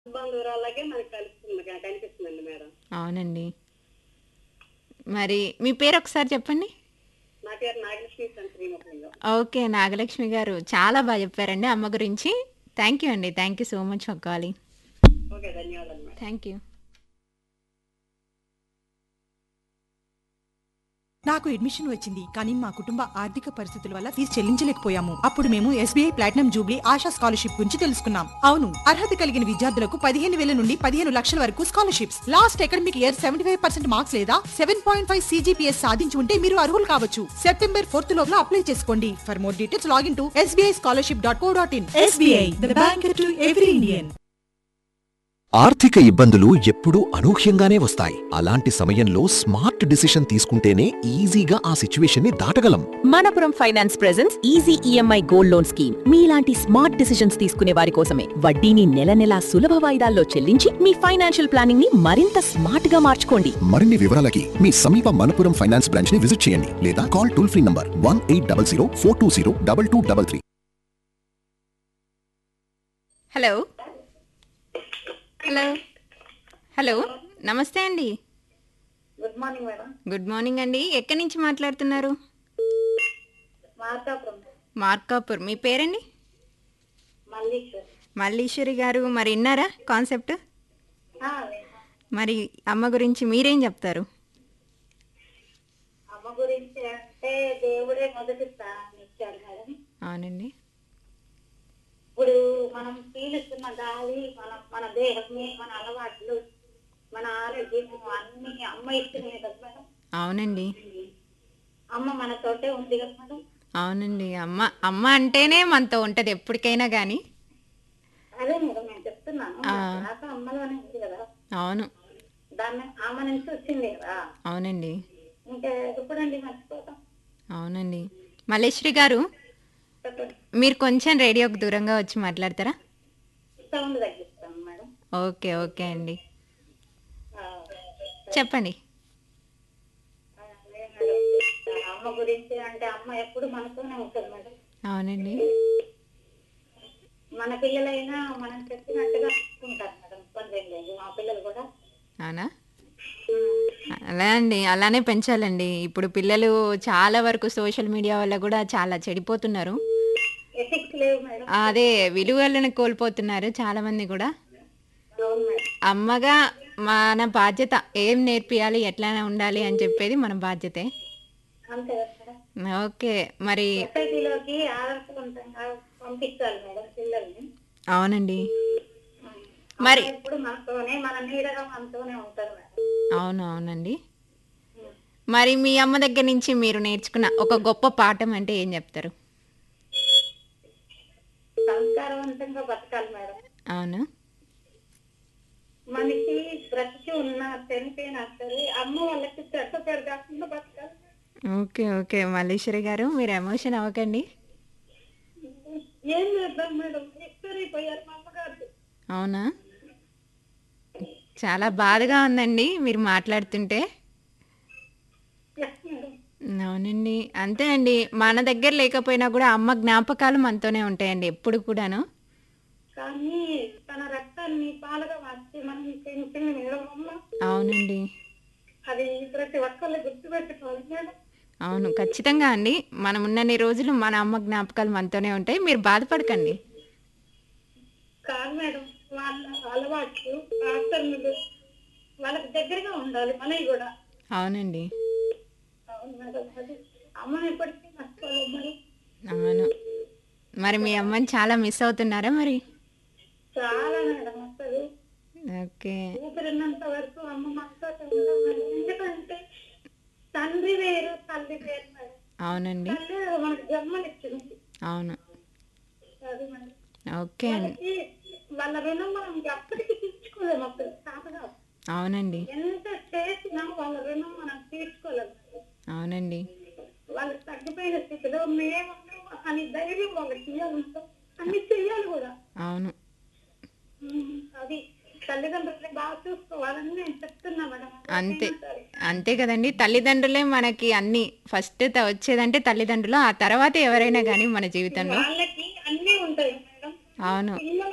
బంధువురాళ్ళకే మనకు కలుస్తుంది కనిపిస్తుందండి మేడం అవునండి మరి మీ పేరు ఒకసారి చెప్పండి నా పేరు నాగలక్ష్మి శ్రీముఖలింగం ఓకే నాగలక్ష్మి గారు చాలా బాగా చెప్పారండి అమ్మ గురించి థ్యాంక్ యూ అండి thank you so much for calling okay ధన్యవాదాలు మేడం థ్యాంక్ యూ నాకు అడ్మిషన్ వచ్చింది కానీ మా కుటుంబ ఆర్థిక పరిస్థితుల వల్ల ఫీజు చెల్లించలేకపోయాము అప్పుడు మేము SBI platinum jubilee Asha scholarship గురించి తెలుసుకున్నాం అవును అర్హత కలిగిన విద్యార్థులకు పదిహేను వేల నుండి పదిహేను లక్షల వరకు scholarships last academic year seventy five percent marks లేదా సెవెన్ పాయింట్ ఫైవ్ సీజీపీఎస్ సాధించి ఉంటే మీరు అర్హులు కావచ్చు సెప్టెంబర్ ఫోర్త్ లోపల అప్లై చేసుకోండి for more details login to SBI scholarship dot co dot in SBI the bank to every Indian ఆర్థిక ఇబ్బందులు ఎప్పుడూ అనూహ్యంగానే వస్తాయి అలాంటి సమయంలో స్మార్ట్ డిసిషన్ తీసుకుంటేనే ఈజీగా ఆ సిచ్యువేషన్ ని దాటగలం Manappuram finance presents easy EMI gold loan scheme మీలాంటి స్మార్ట్ డిసిషన్స్ తీసుకునే వారి కోసమే వడ్డీని నెల నెలా సులభ వాయిదాల్లో చెల్లించి మీ ఫైనాన్షియల్ ప్లానింగ్ ని మరింత స్మార్ట్ గా మార్చుకోండి మరిన్ని వివరాలకి మీ సమీప మనపురం ఫైనాన్స్ బ్రాంచ్ ని విజిట్ చేయండి లేదా call toll free number one eight double zero four two zero double two double three hello hello hello నమస్తే అండి good morning madam good morning అండి ఎక్కడి నుంచి మాట్లాడుతున్నారు మార్కాపురం మార్కాపూర్ మీ పేరండి మల్లీశ్వర్ మల్లీశ్వరి గారు మరి విన్నారా కాన్సెప్ట్ మరి అమ్మ గురించి మీరేం చెప్తారు అమ్మ గురించి అంటే దేవుడే మొదటి స్థానం ఇచ్చాడు మేడం అవునండి ఇప్పుడు మనం పీలుస్తున్న గాలి మన మన దేహము మన అలవాట్లు మన ఆరోగ్యము అన్ని అమ్మ ఇస్తున్నాయి కదా మేడం అవునండి అమ్మ మనతోటే ఉంది కదా మేడం అవునండి అమ్మ అమ్మ అంటేనే మనతో ఉంటుంది ఎప్పటికైనా కానీ అదే మేడం నేను చెప్తున్నాను ఆ. నాకు అమ్మలోనే ఉంది కదా అవును దాన్ని ఆమె నుంచి వచ్చింది కదా అవునండి ఇంకా ఎప్పుడండి మర్చిపోతాం అవునండి మల్లేశ్వరి గారు చెప్పండి మీరు కొంచెం రేడియోకి దూరంగా వచ్చి మాట్లాడతారా సౌండ్ తగ్గిస్తాను మేడం ఓకే ఓకే అండి ఆ, చెప్పండి అదే మేడం. అమ్మ గురించి అంటే అమ్మ ఎప్పుడు మనతోనే ఉంటుంది మేడం అవునండి మన పిల్లలైనా మనం చెప్పినట్టుగా ఉంటారు మేడం ఇబ్బంది ఏం లేదు మా పిల్లలు కూడా అవునా అలా అండి అలానే పెంచాలండి ఇప్పుడు పిల్లలు చాలా వరకు సోషల్ మీడియా వల్ల కూడా చాలా చెడిపోతున్నారు ఎథిక్స్ లేవు మేడం అదే విలువలను కోల్పోతున్నారు చాలా మంది కూడా అవును మేడం అమ్మగా మన బాధ్యత ఏం నేర్పియాలి ఎట్లా ఉండాలి అని చెప్పేది మన బాధ్యతే అంతే కదా మేడం ఓకే మరి సొసైటీలోకి ఆదర్శవంతంగా పంపించాలి మేడం పిల్లల్ని అవునండి అమ్మ మరి ఎప్పుడు మనతోనే మన నీడగా మనతోనే ఉంటారు మేడం అవును అవునండి మరి మీ అమ్మ దగ్గర నుంచి మీరు నేర్చుకున్న ఒక గొప్ప పాఠం అంటే ఏం చెప్తారు సంస్కారవంతంగా బతకాలి మేడం అవును మనిషి బ్రతికి ఉన్నా చనిపోయినా సరే అమ్మ వాళ్ళకి చెడ్డ పేరు కాకుండా బతకాలి ఓకే ఓకే మల్లీశ్వరి గారు మీరు ఎమోషన్ అవ్వకండి ఏం చేద్దాం మేడం ఎక్స్పైర్ అయిపోయారు మా అమ్మగారు అవునా చాలా బాధగా ఉందండి మీరు మాట్లాడుతుంటే ఎస్ మేడం అవునండి అంతే అండి మన దగ్గర లేకపోయినా కూడా అమ్మ జ్ఞాపకాలు మనతోనే ఉంటాయండి ఎప్పుడు కూడాను కానీ తన రక్తాన్ని పాలుగా మార్చి మనం పెంచింది మేడం అమ్మ అవునండి అది ప్రతి ఒక్కళ్ళు గుర్తుపెట్టుకోవాలి మేడం అవును ఖచ్చితంగా అండి మనం ఉన్నన్ని రోజులు మన అమ్మ జ్ఞాపకాలు మనతోనే ఉంటాయి మీరు బాధపడకండి కాదు మేడం వాళ్ళ అలవాట్లు ఆచరణలు వాళ్ళకి దగ్గరగా ఉండాలి మనవి కూడా అవునండి అవును మేడం అది అమ్మని ఎప్పటికీ మర్చిపోలేదు మరి అవును మరి మీ అమ్మని చాలా మిస్ అవుతున్నారా మరి చాలా మేడం అసలు ఓకే ఊపిరినంత వరకు అమ్మ మనతో ఉంటాం మేడం ఎందుకంటే తండ్రి వేరు తల్లి వేరు మేడం అవునండి తల్లి మనకు జన్మనిచ్చింది అవును అది మేడం ఓకే అండి వాళ్ళకి వాళ్ళ రుణం మనం ఎప్పటికీ తీర్చుకోలేము అసలు కాదుగా అవునండి ఎంత చేసినా వాళ్ళ రుణం మనం తీర్చుకోలేము అవునండి వాళ్ళకి తగ్గిపోయిన స్థితిలో మేము అని ధైర్యం వాళ్ళకి ఇవ్వాలి అన్ని చెయ్యాలి కూడా అవును ఉమ్, అది తల్లిదండ్రుల్ని బాగా చూసుకోవాలని నేను చెప్తున్నా మేడం అంతే ఎవరికైనా సరే. అంతే కదండి తల్లిదండ్రులే మనకి అన్ని ఫస్ట్ త- వచ్చేదంటే తల్లిదండ్రులు ఆ తర్వాత ఎవరైనా కానీ మన జీవితంలో వాళ్ళకి అన్నీ ఉంటాయి మేడం అవును పిల్లలు